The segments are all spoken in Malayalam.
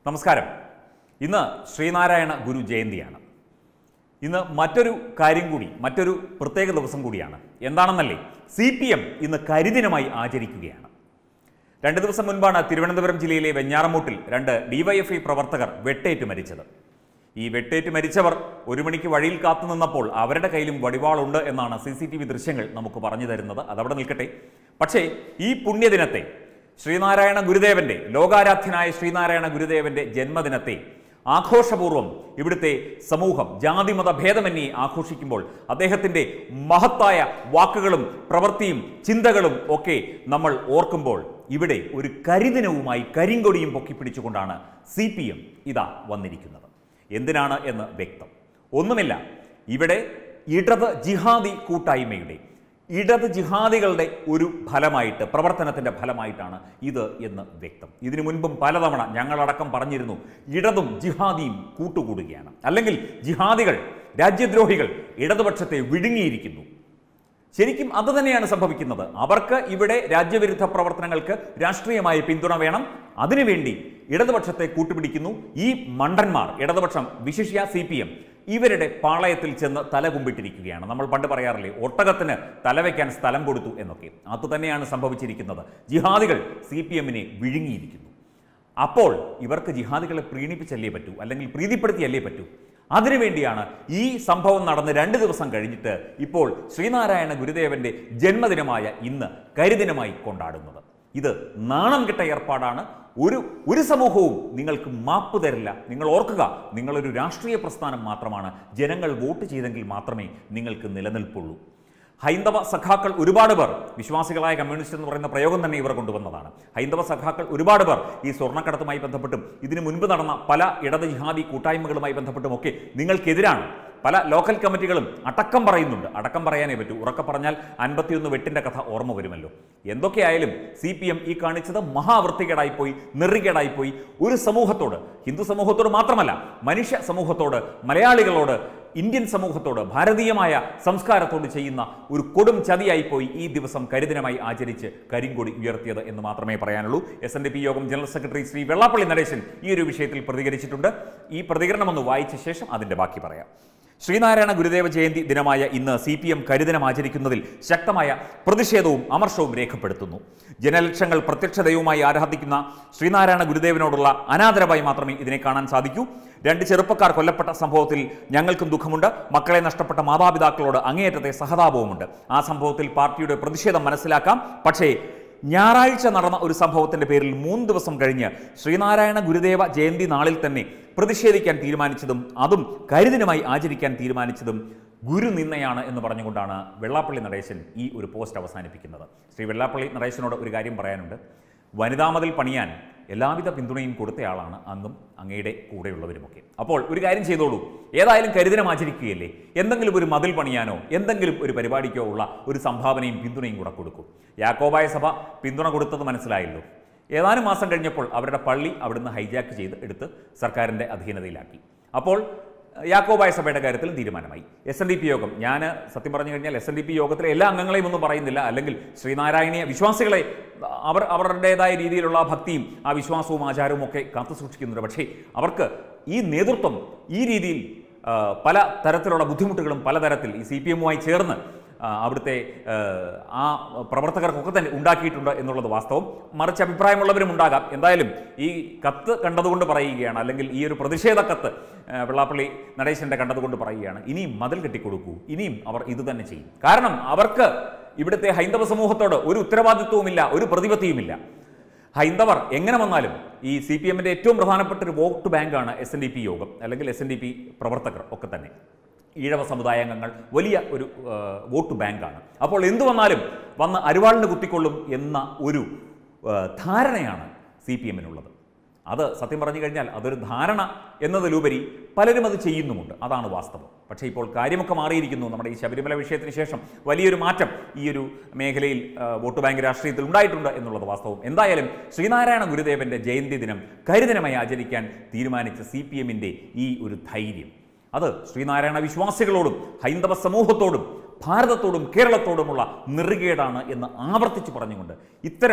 നമസ്കാരം ഇന്ന് ശ്രീനാരായണ ഗുരു ജയന്തിയാണ് ഇന്ന് മറ്റൊരു കാര്യം കൂടി മറ്റൊരു പ്രത്യേക ദിവസം കൂടിയാണ് എന്താണെന്നല്ലേ സി പി എം ഇന്ന് കരിദിനമായി ആചരിക്കുകയാണ് രണ്ട് ദിവസം മുൻപാണ് തിരുവനന്തപുരം ജില്ലയിലെ വെഞ്ഞാറമൂട്ടിൽ രണ്ട് ഡിവൈഎഫ്ഐ പ്രവർത്തകർ വെട്ടേറ്റ് മരിച്ചത് ഈ വെട്ടേറ്റ് മരിച്ചവർ ഒരു മണിക്ക് വഴിയിൽ കാത്തു നിന്നപ്പോൾ അവരുടെ കയ്യിലും വടിവാളുണ്ട് എന്നാണ് സി സി ടി വി ദൃശ്യങ്ങൾ നമുക്ക് പറഞ്ഞു തരുന്നത് അതവിടെ നിൽക്കട്ടെ പക്ഷേ ഈ പുണ്യദിനത്തെ ശ്രീനാരായണ ഗുരുദേവന്റെ ലോകാരാധ്യനായ ശ്രീനാരായണ ഗുരുദേവന്റെ ജന്മദിനത്തെ ആഘോഷപൂർവ്വം ഇവിടുത്തെ സമൂഹം ജാതിമത ഭേദമന്യേ ആഘോഷിക്കുമ്പോൾ അദ്ദേഹത്തിൻ്റെ മഹത്തായ വാക്കുകളും പ്രവൃത്തിയും ചിന്തകളും ഒക്കെ നമ്മൾ ഓർക്കുമ്പോൾ ഇവിടെ ഒരു കരിദിനവുമായി കരിങ്കൊടിയും പൊക്കിപ്പിടിച്ചുകൊണ്ടാണ് സി പി എം ഇതാ വന്നിരിക്കുന്നത് എന്തിനാണ് എന്ന് വ്യക്തം ഒന്നുമില്ല ഇവിടെ ഇടത് ജിഹാദി കൂട്ടായ്മയുടെ ഇടത് ജിഹാദികളുടെ ഒരു ഫലമായിട്ട് പ്രവർത്തനത്തിന്റെ ഫലമായിട്ടാണ് ഇത് എന്ന് വ്യക്തം ഇതിനു മുൻപും പലതവണ ഞങ്ങളടക്കം പറഞ്ഞിരുന്നു ഇടതും ജിഹാദിയും കൂട്ടുകൂടുകയാണ് അല്ലെങ്കിൽ ജിഹാദികൾ രാജ്യദ്രോഹികൾ ഇടതുപക്ഷത്തെ വിഴുങ്ങിയിരിക്കുന്നു ശരിക്കും അത് തന്നെയാണ് സംഭവിക്കുന്നത് അവർക്ക് ഇവിടെ രാജ്യവിരുദ്ധ പ്രവർത്തനങ്ങൾക്ക് രാഷ്ട്രീയമായ പിന്തുണ വേണം അതിനുവേണ്ടി ഇടതുപക്ഷത്തെ കൂട്ടുപിടിക്കുന്നു ഈ മണ്ടന്മാർ ഇടതുപക്ഷം വിശിഷ്യ സി പി എം ഇവരുടെ പാളയത്തിൽ ചെന്ന് തല കുമ്പിട്ടിരിക്കുകയാണ് നമ്മൾ പണ്ട് പറയാറില്ലേ ഒട്ടകത്തിന് തലവയ്ക്കാൻ സ്ഥലം കൊടുത്തു എന്നൊക്കെ അതുതന്നെയാണ് സംഭവിച്ചിരിക്കുന്നത് ജിഹാദികൾ സി പി എമ്മിനെ വിഴുങ്ങിയിരിക്കുന്നു അപ്പോൾ ഇവർക്ക് ജിഹാദികളെ പ്രീണിപ്പിച്ചല്ലേ പറ്റൂ അല്ലെങ്കിൽ പ്രീതിപ്പെടുത്തിയല്ലേ പറ്റൂ അതിനുവേണ്ടിയാണ് ഈ സംഭവം നടന്ന് രണ്ട് ദിവസം കഴിഞ്ഞിട്ട് ഇപ്പോൾ ശ്രീനാരായണ ഗുരുദേവന്റെ ജന്മദിനമായ ഇന്ന് കരിദിനമായി കൊണ്ടാടുന്നത് ഇത് നാണം കെട്ട ഏർപ്പാടാണ് ഒരു ഒരു സമൂഹവും നിങ്ങൾക്ക് മാപ്പ് തരില്ല നിങ്ങൾ ഓർക്കുക നിങ്ങളൊരു രാഷ്ട്രീയ പ്രസ്ഥാനം മാത്രമാണ് ജനങ്ങൾ വോട്ട് ചെയ്തെങ്കിൽ മാത്രമേ നിങ്ങൾക്ക് നിലനിൽപ്പുള്ളൂ ഹൈന്ദവ സഖാക്കൾ ഒരുപാട് പേർ വിശ്വാസികളായ കമ്മ്യൂണിസ്റ്റ് എന്ന് പറയുന്ന പ്രയോഗം തന്നെ ഇവർ കൊണ്ടുവന്നതാണ് ഹൈന്ദവ സഖാക്കൾ ഒരുപാട് പേർ ഈ സ്വർണ്ണക്കടത്തുമായി ബന്ധപ്പെട്ടും ഇതിനു മുൻപ് നടന്ന പല ഇടത് ജിഹാദി കൂട്ടായ്മകളുമായി ബന്ധപ്പെട്ടുമൊക്കെ നിങ്ങൾക്കെതിരാണ് പല ലോക്കൽ കമ്മിറ്റികളും അടക്കം പറയുന്നുണ്ട് അടക്കം പറയാനേ പറ്റൂ ഉറക്കെ പറഞ്ഞാൽ അൻപത്തിയൊന്ന് വെട്ടിന്റെ കഥ ഓർമ്മ വരുമല്ലോ എന്തൊക്കെയായാലും സി പി എം ഈ കാണിച്ചത് മഹാവൃത്തികേടായിപ്പോയി നെറികേടായിപ്പോയി ഒരു സമൂഹത്തോട് ഹിന്ദു സമൂഹത്തോട് മാത്രമല്ല മനുഷ്യ സമൂഹത്തോട് മലയാളികളോട് ഇന്ത്യൻ സമൂഹത്തോട് ഭാരതീയമായ സംസ്കാരത്തോട് ചെയ്യുന്ന ഒരു കൊടും ചതിയായിപ്പോയി ഈ ദിവസം കരിദിനമായി ആചരിച്ച് കരിങ്കൊടി ഉയർത്തിയത് എന്ന് മാത്രമേ പറയാനുള്ളൂ എസ് എൻ ഡി പി യോഗം ജനറൽ സെക്രട്ടറി ശ്രീ വെള്ളാപ്പള്ളി നടേശൻ ഈ ഒരു വിഷയത്തിൽ പ്രതികരിച്ചിട്ടുണ്ട് ഈ പ്രതികരണം ഒന്ന് വായിച്ച ശേഷം അതിന്റെ ബാക്കി പറയാം ശ്രീനാരായണ ഗുരുദേവ ജയന്തി ദിനമായ ഇന്ന് സി പി എം കരിദിനം ആചരിക്കുന്നതിൽ ശക്തമായ പ്രതിഷേധവും അമർഷവും രേഖപ്പെടുത്തുന്നു ജനലക്ഷങ്ങൾ പ്രത്യക്ഷ ആരാധിക്കുന്ന ശ്രീനാരായണ ഗുരുദേവനോടുള്ള അനാദരവായി മാത്രമേ ഇതിനെ കാണാൻ സാധിക്കൂ രണ്ട് ചെറുപ്പക്കാർ കൊല്ലപ്പെട്ട സംഭവത്തിൽ ഞങ്ങൾക്കും ദുഃഖമുണ്ട് മക്കളെ നഷ്ടപ്പെട്ട മാതാപിതാക്കളോട് അങ്ങേയറ്റത്തെ സഹതാപവുമുണ്ട് ആ സംഭവത്തിൽ പാർട്ടിയുടെ പ്രതിഷേധം മനസ്സിലാക്കാം പക്ഷേ ഞായറാഴ്ച നടന്ന ഒരു സംഭവത്തിന്റെ പേരിൽ മൂന്ന് ദിവസം കഴിഞ്ഞ് ശ്രീനാരായണ ഗുരുദേവ ജയന്തി നാളിൽ തന്നെ പ്രതിഷേധിക്കാൻ തീരുമാനിച്ചതും അതും കരിദിനമായി ആചരിക്കാൻ തീരുമാനിച്ചതും ഗുരു നിന്നയാണ് എന്ന് പറഞ്ഞുകൊണ്ടാണ് വെള്ളാപ്പള്ളി നടേശൻ ഈ ഒരു പോസ്റ്റ് അവസാനിപ്പിക്കുന്നത് ശ്രീ വെള്ളാപ്പള്ളി നടേശനോട് ഒരു കാര്യം പറയാനുണ്ട് വനിതാ മതിൽ പണിയാൻ എല്ലാവിധ പിന്തുണയും കൊടുത്തയാളാണ് അന്നും അങ്ങയുടെ കൂടെയുള്ളവരുമൊക്കെ അപ്പോൾ ഒരു കാര്യം ചെയ്തോളൂ ഏതായാലും കരുദിനം ആചരിക്കുകയല്ലേ എന്തെങ്കിലും ഒരു മതിൽ പണിയാനോ എന്തെങ്കിലും ഒരു പരിപാടിക്കോ ഉള്ള ഒരു സംഭാവനയും പിന്തുണയും കൂടെ കൊടുക്കും യാക്കോബായ സഭ പിന്തുണ കൊടുത്തത് മനസ്സിലായല്ലോ ഏതാനും മാസം കഴിഞ്ഞപ്പോൾ അവരുടെ പള്ളി അവിടുന്ന് ഹൈജാക്ക് ചെയ്ത് എടുത്ത് സർക്കാരിൻ്റെ അധീനതയിലാക്കി അപ്പോൾ യാക്കോബായ സഭയുടെ കാര്യത്തിൽ തീരുമാനമായി എസ് എൻ ഡി പി യോഗം ഞാൻ സത്യം പറഞ്ഞു കഴിഞ്ഞാൽ എസ് എൻ ഡി പി യോഗത്തിലെ എല്ലാ അംഗങ്ങളെയും ഒന്നും പറയുന്നില്ല അല്ലെങ്കിൽ ശ്രീനാരായണീയ വിശ്വാസികളെ അവർ അവരുടേതായ രീതിയിലുള്ള ഭക്തിയും ആ വിശ്വാസവും ആചാരവും ഒക്കെ കാത്തു സൂക്ഷിക്കുന്നുണ്ട് പക്ഷേ അവർക്ക് ഈ നേതൃത്വം ഈ രീതിയിൽ ആ, പല തരത്തിലുള്ള ബുദ്ധിമുട്ടുകളും പലതരത്തിൽ ഈ സി പി എമ്മുമായി ചേർന്ന് ആ, അവിടുത്തെ ആ, ആ പ്രവർത്തകർക്കൊക്കെ തന്നെ ഉണ്ടാക്കിയിട്ടുണ്ട് എന്നുള്ളത് വാസ്തവം മറിച്ച് അഭിപ്രായമുള്ളവരും ഉണ്ടാകാം എന്തായാലും ഈ കത്ത് കണ്ടതുകൊണ്ട് പറയുകയാണ് അല്ലെങ്കിൽ ഈ ഒരു പ്രതിഷേധ കത്ത് ആ, വെള്ളാപ്പള്ളി നടേശൻ്റെ കണ്ടതുകൊണ്ട് പറയുകയാണ് ഇനിയും മതിൽ കെട്ടിക്കൊടുക്കൂ ഇനിയും അവർ ഇത് തന്നെ ചെയ്യും കാരണം അവർക്ക് ഇവിടുത്തെ ഹൈന്ദവ സമൂഹത്തോട് ഒരു ഉത്തരവാദിത്വവുമില്ല ഒരു പ്രതിപത്തിയുമില്ല ഹൈന്ദവർ എങ്ങനെ വന്നാലും ഈ സി പി എമ്മിൻ്റെ ഏറ്റവും പ്രധാനപ്പെട്ട ഒരു വോട്ട് ബാങ്കാണ് എസ് എൻ ഡി പി യോഗം അല്ലെങ്കിൽ എസ് എൻ ഡി പി പ്രവർത്തകർ ഒക്കെ തന്നെ ഈഴവ സമുദായാംഗങ്ങൾ വലിയ ഒരു ആ, വോട്ട് ബാങ്കാണ് അപ്പോൾ എന്തു വന്നാലും വന്ന് അരുവാളിന് കുത്തിക്കൊള്ളും എന്ന ഒരു ആ, ധാരണയാണ് സി പി എമ്മിനുള്ളത് അത് സത്യം പറഞ്ഞു കഴിഞ്ഞാൽ അതൊരു ധാരണ എന്നതിലുപരി പലരും അത് ചെയ്യുന്നുമുണ്ട് അതാണ് വാസ്തവം പക്ഷേ ഇപ്പോൾ കാര്യമൊക്കെ മാറിയിരിക്കുന്നു നമ്മുടെ ഈ ശബരിമല വിഷയത്തിന് ശേഷം വലിയൊരു മാറ്റം ഈ ഒരു മേഖലയിൽ ആ, വോട്ട് ബാങ്ക് രാഷ്ട്രീയത്തിൽ ഉണ്ടായിട്ടുണ്ട് എന്നുള്ളത് വാസ്തവം എന്തായാലും ശ്രീനാരായണ ഗുരുദേവന്റെ ജയന്തി ദിനം കരിദിനമായി ആചരിക്കാൻ തീരുമാനിച്ച സി പി എമ്മിൻ്റെ ഈ ഒരു ധൈര്യം അത് ശ്രീനാരായണ വിശ്വാസികളോടും ഹൈന്ദവ സമൂഹത്തോടും ഭാരതത്തോടും കേരളത്തോടുമുള്ള നെറുകേടാണ് എന്ന് ആവർത്തിച്ച് പറഞ്ഞുകൊണ്ട് ഇത്തരം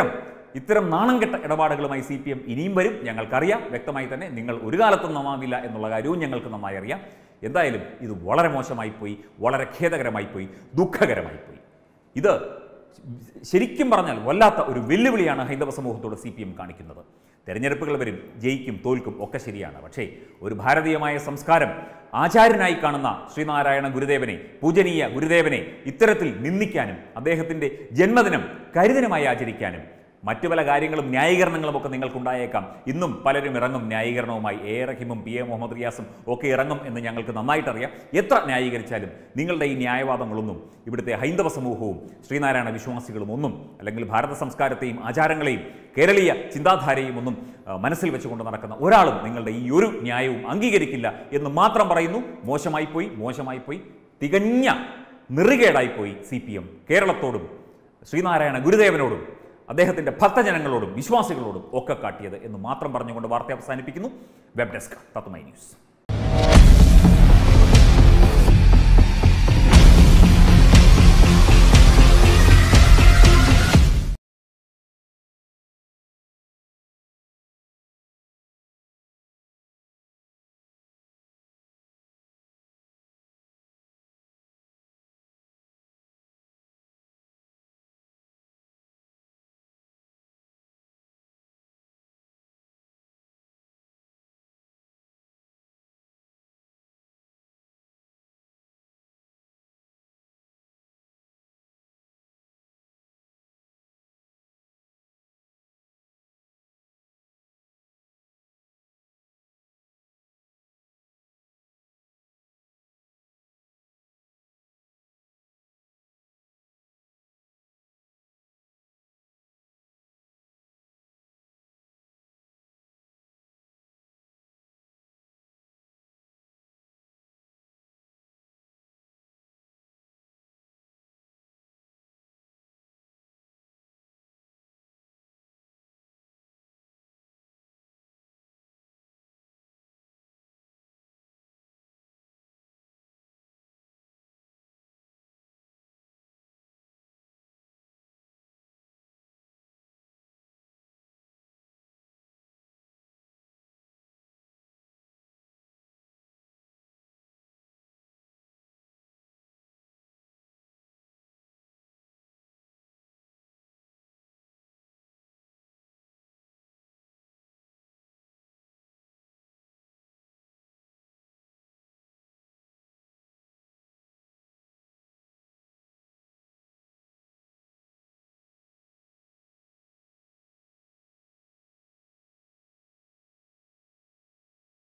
ഇത്തരം നാണംകെട്ട ഇടപാടുകളുമായി സി പി എം ഇനിയും വരും ഞങ്ങൾക്കറിയാം വ്യക്തമായി തന്നെ നിങ്ങൾ ഒരു കാലത്തും നന്നാവില്ല എന്നുള്ള കാര്യവും ഞങ്ങൾക്ക് നന്നായി അറിയാം എന്തായാലും ഇത് വളരെ മോശമായി പോയി വളരെ ഖേദകരമായി പോയി ദുഃഖകരമായി പോയി ഇത് ശരിക്കും പറഞ്ഞാൽ വല്ലാത്ത ഒരു വെല്ലുവിളിയാണ് ഹൈന്ദവ സമൂഹത്തോട് സി പി എം കാണിക്കുന്നത് തെരഞ്ഞെടുപ്പുകൾ വരും ജയിക്കും തോൽക്കും ഒക്കെ ശരിയാണ് പക്ഷേ ഒരു ഭാരതീയമായ സംസ്കാരം ആചാര്യനായി കാണുന്ന ശ്രീനാരായണ ഗുരുദേവനെ പൂജനീയ ഗുരുദേവനെ ഇത്തരത്തിൽ നിന്ദിക്കാനും അദ്ദേഹത്തിൻ്റെ ജന്മദിനം കരിദിനമായി ആചരിക്കാനും മറ്റു പല കാര്യങ്ങളും ന്യായീകരണങ്ങളും ഒക്കെ നിങ്ങൾക്കുണ്ടായേക്കാം ഇന്നും പലരും ഇറങ്ങും ന്യായീകരണവുമായി എ റഹിമും പി എ മുഹമ്മദ് റിയാസും ഒക്കെ ഇറങ്ങും എന്ന് ഞങ്ങൾക്ക് നന്നായിട്ടറിയാം എത്ര ന്യായീകരിച്ചാലും നിങ്ങളുടെ ഈ ന്യായവാദങ്ങളൊന്നും ഇവിടുത്തെ ഹൈന്ദവ സമൂഹവും ശ്രീനാരായണ വിശ്വാസികളും ഒന്നും അല്ലെങ്കിൽ ഭാരത സംസ്കാരത്തെയും ആചാരങ്ങളെയും കേരളീയ ചിന്താധാരയും ഒന്നും ആ, മനസ്സിൽ വെച്ചുകൊണ്ട് നടക്കുന്ന ഒരാളും നിങ്ങളുടെ ഈ ഒരു ന്യായവും അംഗീകരിക്കില്ല എന്ന് മാത്രം പറയുന്നു മോശമായിപ്പോയി മോശമായിപ്പോയി തികഞ്ഞ നെറുകേടായിപ്പോയി സി പി എം കേരളത്തോടും ശ്രീനാരായണ ഗുരുദേവനോടും അദ്ദേഹത്തിൻ്റെ ഭക്തജനങ്ങളോടും വിശ്വാസികളോടും ഒക്കെ കാട്ടിയത് എന്ന് മാത്രം പറഞ്ഞുകൊണ്ട് വാർത്ത അവസാനിപ്പിക്കുന്നു വെബ് ഡെസ്ക് തത്വമൈ ന്യൂസ്